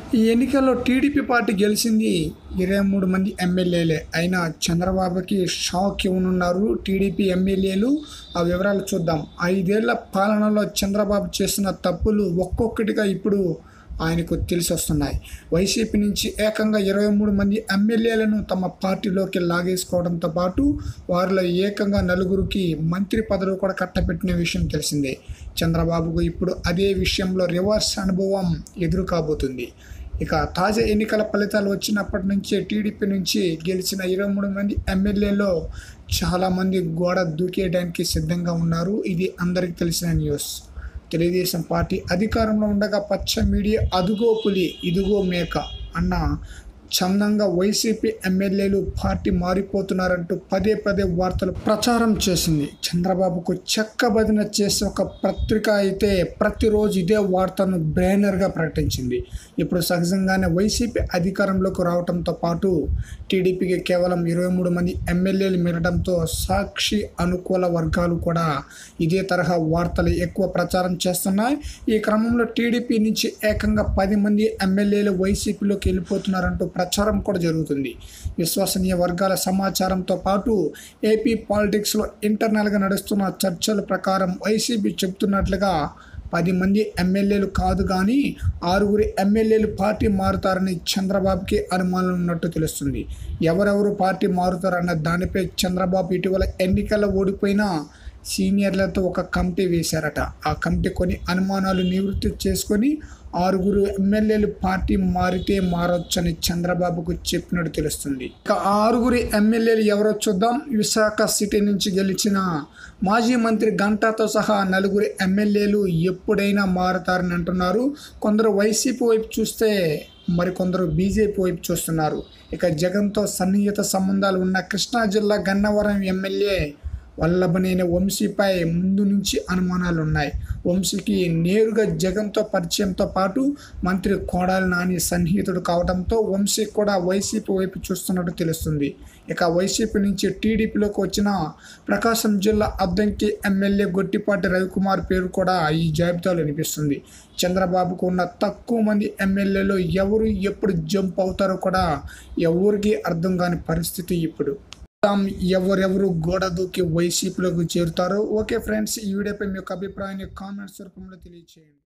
ఈ ఎన్నికల్లో TDP party గెలిచింది ఇరవై మూడు మంది ఎమ్మెల్యేలే అయినా చంద్రబాబుకి షాక్ ఇవ్వనున్నారు టీడీపీ ఎమ్మెల్యేలు ఆ వివరాలు చూద్దాం ఐదేళ్ల పాలనలో చంద్రబాబు చేసిన తప్పులు ఒక్కొక్కటిగా ఇప్పుడు ఆయనకు తెలిసి వస్తున్నాయి వైసీపీ నుంచి ఏకంగా ఇరవై మూడు మంది ఎమ్మెల్యేలను తమ పార్టీలోకి లాగేసుకోవడంతో పాటు వారిలో ఏకంగా నలుగురికి మంత్రి పదవి కూడా కట్టబెట్టిన విషయం తెలిసిందే చంద్రబాబుకు ఇప్పుడు అదే విషయంలో రివర్స్ అనుభవం ఎదురు కాబోతుంది ఇక తాజా ఎన్నికల ఫలితాలు వచ్చినప్పటి నుంచే టీడీపీ నుంచి గెలిచిన ఇరవై మూడు మంది ఎమ్మెల్యేలో చాలామంది గోడ దూకేయడానికి సిద్ధంగా ఉన్నారు ఇది అందరికీ తెలిసిన న్యూస్ తెలుగుదేశం పార్టీ అధికారంలో ఉండగా పచ్చ మీడియా అదుగో పులి ఇదిగో మేక అన్న చందంగా వైసీపీ ఎమ్మెల్యేలు పార్టీ మారిపోతున్నారంటూ పదే పదే వార్తలు ప్రచారం చేసింది చంద్రబాబుకు చెక్కబదిన చేసే ఒక పత్రిక అయితే ప్రతిరోజు ఇదే వార్తను బ్యానర్గా ప్రకటించింది ఇప్పుడు సహజంగానే వైసీపీ అధికారంలోకి రావడంతో పాటు టీడీపీకి కేవలం ఇరవై మూడు మంది ఎమ్మెల్యేలు మిరడంతో సాక్షి అనుకూల వర్గాలు కూడా ఇదే తరహా వార్తలు ఎక్కువ ప్రచారం చేస్తున్నాయి ఈ క్రమంలో టీడీపీ నుంచి ఏకంగా పది మంది ఎమ్మెల్యేలు వైసీపీలోకి వెళ్ళిపోతున్నారంటూ ప్రచారం కూడా జరుగుతుంది విశ్వసనీయ వర్గాల సమాచారంతో పాటు ఏపీ పాలిటిక్స్లో ఇంటర్నల్గా నడుస్తున్న చర్చల ప్రకారం వైసీపీ చెబుతున్నట్లుగా పది మంది ఎమ్మెల్యేలు కాదు కానీ ఆరుగురు ఎమ్మెల్యేలు పార్టీ మారుతారని చంద్రబాబుకి అనుమానం ఉన్నట్టు తెలుస్తుంది ఎవరెవరు పార్టీ మారుతారన్న దానిపై చంద్రబాబు ఇటీవల ఎన్నికల్లో ఓడిపోయినా సీనియర్లతో ఒక కమిటీ వేశారట ఆ కమిటీ కొన్ని అనుమానాలు నివృత్తి చేసుకొని ఆరుగురు ఎమ్మెల్యేలు పార్టీ మారితే మారొచ్చని చంద్రబాబుకు చెప్పినట్టు తెలుస్తుంది ఇక ఆ ఆరుగురు ఎమ్మెల్యేలు ఎవరో చూద్దాం విశాఖ సిటీ నుంచి గెలిచిన మాజీ మంత్రి గంటాతో సహా నలుగురు ఎమ్మెల్యేలు ఎప్పుడైనా మారుతారని అంటున్నారు కొందరు వైసీపీ వైపు చూస్తే మరికొందరు బీజేపీ వైపు చూస్తున్నారు ఇక జగన్తో సన్నిహిత సంబంధాలు ఉన్న కృష్ణా జిల్లా గన్నవరం ఎమ్మెల్యే వల్లభనేని వంశీపై ముందు నుంచి అనుమానాలు ఉన్నాయి వంశీకి నేరుగా జగన్తో పరిచయంతో పాటు మంత్రి కోడాలి నాని సన్నిహితుడు కావడంతో వంశీ కూడా వైసీపీ వైపు చూస్తున్నట్టు తెలుస్తుంది ఇక వైసీపీ నుంచి టీడీపీలోకి వచ్చిన ప్రకాశం జిల్లా అద్దంకి ఎమ్మెల్యే గొట్టిపాటి రవికుమార్ పేరు కూడా ఈ జాబితాలో వినిపిస్తుంది చంద్రబాబుకు ఉన్న తక్కువ మంది ఎమ్మెల్యేలు ఎవరు ఎప్పుడు జంప్ అవుతారో కూడా ఎవరికి అర్థం కాని పరిస్థితి ఇప్పుడు చూద్దాం ఎవరెవరు గోడ దూకి వైసీపీలోకి చేరుతారో ఓకే ఫ్రెండ్స్ ఈ వీడియోపై మీ యొక్క అభిప్రాయాన్ని కామెంట్స్ రూపంలో తెలియజేయండి